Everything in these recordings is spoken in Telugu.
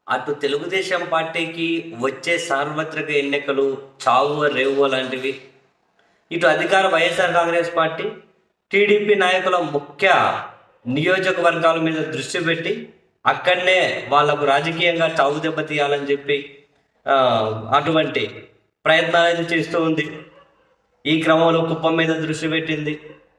అటు తెలుగుదేశం పార్టీకి వచ్చే సార్వత్రిక ఎన్నికలు చావు రేవు లాంటివి ఇటు అధికార వైఎస్ఆర్ కాంగ్రెస్ పార్టీ టీడీపీ నాయకుల ముఖ్య నియోజకవర్గాల మీద దృష్టి పెట్టి అక్కడనే వాళ్లకు రాజకీయంగా చావు దెబ్బతీయాలని చెప్పి ఆ, అటువంటి ప్రయత్నాలు అయితే చేస్తూ ఉంది ఈ క్రమంలో కుప్పం మీద దృష్టి పెట్టింది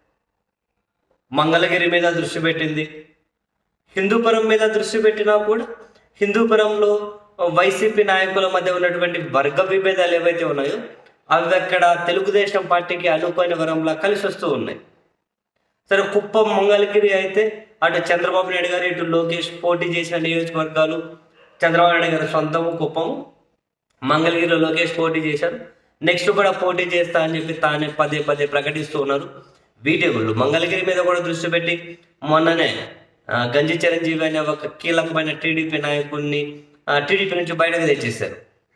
మంగళగిరి మీద దృష్టి పెట్టింది హిందూపురం మీద దృష్టి పెట్టినా కూడా హిందూపురంలో వైసీపీ నాయకుల మధ్య ఉన్నటువంటి వర్గ విభేదాలు ఏవైతే ఉన్నాయో అవి అక్కడ తెలుగుదేశం పార్టీకి అనుకోని వరంలా కలిసి వస్తూ ఉన్నాయి సరే కుప్పం మంగళగిరి అయితే అటు చంద్రబాబు నాయుడు గారు ఇటు లోకేష్ పోటీ చేసిన నియోజకవర్గాలు చంద్రబాబు నాయుడు గారి సొంతము కుప్పము మంగళగిరిలో లోకేష్ పోటీ చేశారు నెక్స్ట్ కూడా పోటీ చేస్తా అని చెప్పి తానే పదే పదే ప్రకటిస్తూ ఉన్నారు వీటిగుళ్ళు మంగళగిరి మీద కూడా దృష్టి పెట్టి మొన్ననే ఆ, గంజి చిరంజీవి అనే ఒక కీలకమైన టీడీపీ నాయకుడిని టీడీపీ నుంచి బయటకు తెచ్చేశారు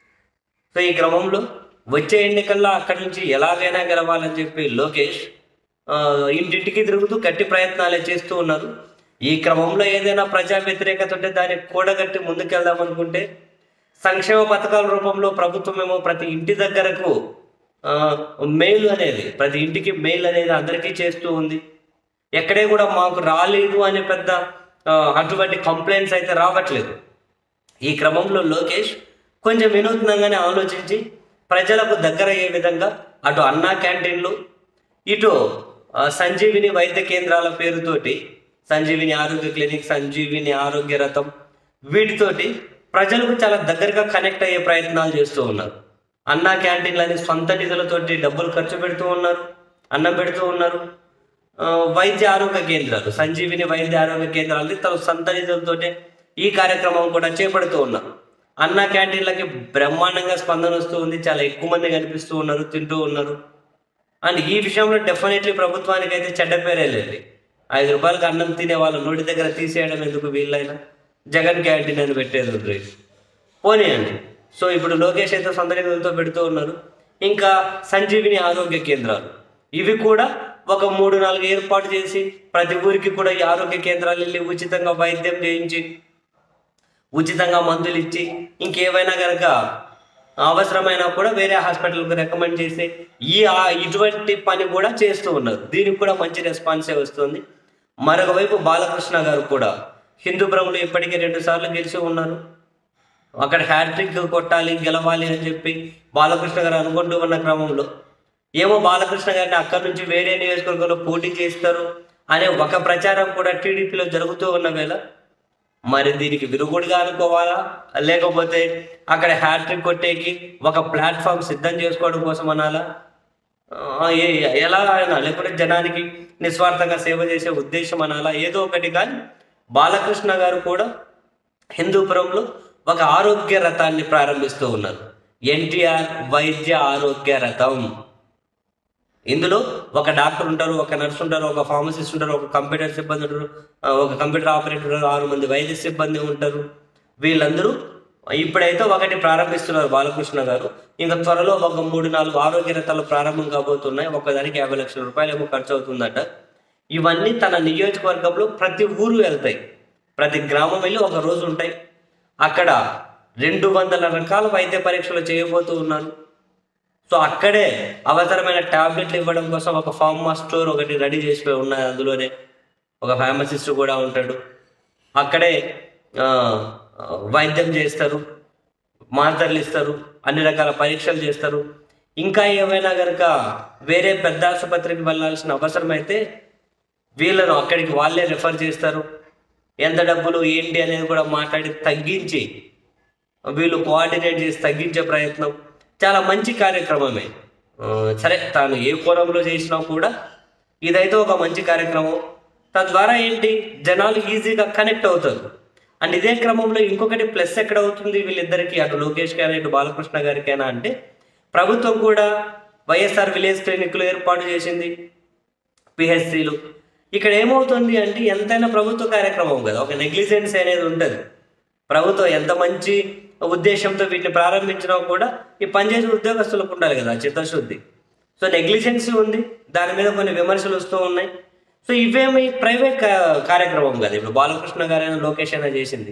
సో ఈ క్రమంలో వచ్చే ఎన్నికల్లో అక్కడి నుంచి ఎలాగైనా గెలవాలని చెప్పి లోకేష్ ఆ, ఇంటింటికి తిరుగుతూ గట్టి ప్రయత్నాలే చేస్తూ ఉన్నారు ఈ క్రమంలో ఏదైనా ప్రజా వ్యతిరేకత ఉంటే దాన్ని కూడగట్టి ముందుకెళ్దాం అనుకుంటే సంక్షేమ పథకాల రూపంలో ప్రభుత్వం ఏమో ప్రతి ఇంటి దగ్గరకు ఆ, మెయిల్ అనేది ప్రతి ఇంటికి మెయిల్ అనేది అందరికీ చేస్తూ ఉంది ఎక్కడే కూడా మాకు రాలేదు అనే పెద్ద ఆ, అటువంటి కంప్లైంట్స్ అయితే రావట్లేదు ఈ క్రమంలో లోకేష్ కొంచెం వినూత్నంగానే ఆలోచించి ప్రజలకు దగ్గర అయ్యే విధంగా అటు అన్నా క్యాంటీన్లు ఇటు ఆ, సంజీవిని వైద్య కేంద్రాల పేరుతోటి సంజీవిని ఆరోగ్య క్లినిక్ సంజీవిని ఆరోగ్య రథం వీటితోటి ప్రజలకు చాలా దగ్గరగా కనెక్ట్ అయ్యే ప్రయత్నాలు చేస్తూ ఉన్నారు అన్నా క్యాంటీన్లని సొంత నిధులతోటి డబ్బులు ఖర్చు పెడుతూ ఉన్నారు అన్నం పెడుతూ ఉన్నారు ఆ, వైద్య ఆరోగ్య కేంద్రాలు సంజీవిని వైద్య ఆరోగ్య కేంద్రాలని తన సొంత నిధులతోటే ఈ కార్యక్రమం కూడా చేపడుతూ ఉన్నారు అన్న క్యాంటీన్లకి బ్రహ్మాండంగా స్పందన వస్తూ ఉంది చాలా ఎక్కువ మంది కనిపిస్తూ ఉన్నారు తింటూ ఉన్నారు అండ్ ఈ విషయంలో డెఫినెట్లీ ప్రభుత్వానికి అయితే చెడ్డ పేరే లేదు ఐదు రూపాయలకి అన్నం తినే వాళ్ళ నోటి దగ్గర తీసేయడం ఎందుకు వీళ్ళైనా జగన్ క్యాంటీన్ అని పెట్టేది ఉంది పోనీయండి సో ఇప్పుడు లోకేష్ అయితే సొంత నిధులతో పెడుతూ ఉన్నారు ఇంకా సంజీవిని ఆరోగ్య కేంద్రాలు ఇవి కూడా ఒక మూడు నాలుగు ఏర్పాటు చేసి ప్రతి ఊరికి కూడా ఈ ఆరోగ్య కేంద్రాలు వెళ్ళి ఉచితంగా వైద్యం చేయించి ఉచితంగా మందులు ఇచ్చి ఇంకేమైనా కనుక అవసరమైనా కూడా వేరే హాస్పిటల్కి రికమెండ్ చేసి ఈ ఆ- ఇటువంటి పని కూడా చేస్తూ ఉన్నారు దీనికి కూడా మంచి రెస్పాన్సే వస్తుంది మరొక వైపు బాలకృష్ణ గారు కూడా హిందూపురంలో ఇప్పటికే రెండు సార్లు గెలిచి ఉన్నారు అక్కడ హ్యాట్రిక్ కొట్టాలి గెలవాలి అని చెప్పి బాలకృష్ణ గారు అనుకుంటూ ఉన్న క్రమంలో ఏమో బాలకృష్ణ గారిని అక్కడి నుంచి వేరే నియోజకవర్గంలో పోటీ చేస్తారు అనే ఒక ప్రచారం కూడా టీడీపీలో జరుగుతూ ఉన్న వేళ మరి దీనికి విరుగుడుగా అనుకోవాలా లేకపోతే అక్కడ హ్యాట్రిక్ కొట్టేకి ఒక ప్లాట్ఫామ్ సిద్ధం చేసుకోవడం కోసం అనాలా ఆ, ఏ- ఎలా అయినా లేకపోతే జనానికి నిస్వార్థంగా సేవ చేసే ఉద్దేశం అనాలా ఏదో ఒకటి కానీ బాలకృష్ణ గారు కూడా హిందూపురంలో ఒక ఆరోగ్య రథాన్ని ప్రారంభిస్తూ ఉన్నారు ఎన్టీఆర్ వైద్య ఆరోగ్య రథం ఇందులో ఒక డాక్టర్ ఉంటారు ఒక నర్స్ ఉంటారు ఒక ఫార్మసిస్ట్ ఉంటారు ఒక కంప్యూటర్ సిబ్బంది ఉంటారు ఆ, ఒక కంప్యూటర్ ఆపరేటర్ ఉంటారు ఆరు మంది వైద్య సిబ్బంది ఉంటారు వీళ్ళందరూ ఇప్పుడైతే ఒకటి ప్రారంభిస్తున్నారు బాలకృష్ణ గారు ఇంకా త్వరలో ఒక మూడు నాలుగు ఆరోగ్య రథాలు ప్రారంభం కాబోతున్నాయి ఒకదానికి యాభై లక్షల రూపాయలు ఏమో ఖర్చు అవుతుందట ఇవన్నీ తన నియోజకవర్గంలో ప్రతి ఊరు వెళ్తాయి ప్రతి గ్రామం వెళ్ళి ఒక రోజు ఉంటాయి అక్కడ రెండు వందల రకాల వైద్య పరీక్షలు చేయబోతూ ఉన్నారు సో అక్కడే అవసరమైన టాబ్లెట్లు ఇవ్వడం కోసం ఒక ఫార్మా స్టోర్ ఒకటి రెడీ చేసి ఉన్నది అందులోనే ఒక ఫార్మసిస్ట్ కూడా ఉంటాడు అక్కడే ఆ, ఆ, వైద్యం చేస్తారు మాత్రలు ఇస్తారు అన్ని రకాల పరీక్షలు చేస్తారు ఇంకా ఏమైనా కనుక వేరే పెద్ద ఆసుపత్రికి వెళ్ళాల్సిన అవసరం అయితే వీళ్ళను అక్కడికి వాళ్ళే రెఫర్ చేస్తారు ఎంత డబ్బులు ఏంటి అనేది కూడా మాట్లాడి తగ్గించి వీళ్ళు కోఆర్డినేట్ చేసి తగ్గించే ప్రయత్నం చాలా మంచి కార్యక్రమమే ఆ, సరే తాను ఏ కోణంలో చేసినా కూడా ఇదైతే ఒక మంచి కార్యక్రమం తద్వారా ఏంటి జనాలు ఈజీగా కనెక్ట్ అవుతారు అండ్ ఇదే క్రమంలో ఇంకొకటి ప్లస్ ఎక్కడ అవుతుంది వీళ్ళిద్దరికి అటు లోకేష్ గారు ఇటు బాలకృష్ణ గారికైనా అంటే ప్రభుత్వం కూడా వైఎస్ఆర్ విలేజ్ క్లినిక్లు ఏర్పాటు చేసింది పిహెచ్సిలు ఇక్కడ ఏమవుతుంది అంటే ఎంతైనా ప్రభుత్వ కార్యక్రమం కదా ఒక నెగ్లిజెన్స్ అనేది ఉంటుంది ప్రభుత్వం ఎంత మంచి ఉద్దేశంతో వీటిని ప్రారంభించినా కూడా ఈ పనిచేసే ఉద్యోగస్తులకు ఉండాలి కదా చిత్తశుద్ధి సో నెగ్లిజెన్సీ ఉంది దాని మీద కొన్ని విమర్శలు వస్తూ ఉన్నాయి సో ఇవేమి ప్రైవేట్ కా- కార్యక్రమం కదా ఇప్పుడు బాలకృష్ణ గారైనా లోకేష్ అయినా చేసింది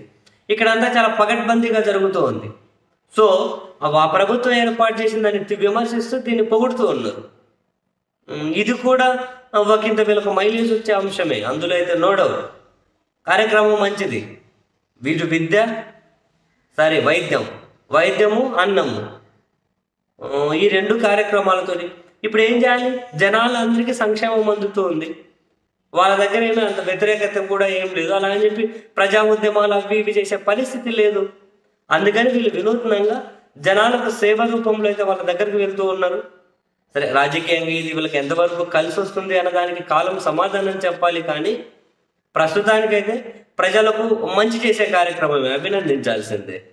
ఇక్కడ అంతా చాలా పగడ్బందీగా జరుగుతూ ఉంది సో ఆ ప్రభుత్వం ఏర్పాటు చేసిన దాన్ని విమర్శిస్తూ దీన్ని పొగుడుతూ ఉన్నారు ఉమ్, ఇది కూడా ఒకంత వీళ్ళకు మైలేజ్ వచ్చే అంశమే అందులో అయితే నో డౌట్ కార్యక్రమం మంచిది వీటి విద్య సారీ వైద్యం వైద్యము అన్నము ఆ, ఈ రెండు కార్యక్రమాలతో ఇప్పుడు ఏం చేయాలి జనాలందరికీ సంక్షేమం అందుతూ ఉంది వాళ్ళ దగ్గర ఏమీ అంత వ్యతిరేకత కూడా ఏం లేదు అలా అని చెప్పి ప్రజా ఉద్యమాలు అవి ఇవి చేసే పరిస్థితి లేదు అందుకని వీళ్ళు వినూత్నంగా జనాలకు సేవ రూపంలో అయితే వాళ్ళ దగ్గరికి వెళ్తూ ఉన్నారు సరే రాజకీయంగా ఇది వీళ్ళకి ఎంతవరకు కలిసి వస్తుంది అన్న దానికి కాలం సమాధానం చెప్పాలి కానీ ప్రస్తుతానికైతే ప్రజలకు మంచి చేసే కార్యక్రమమే అభినందించాల్సిందే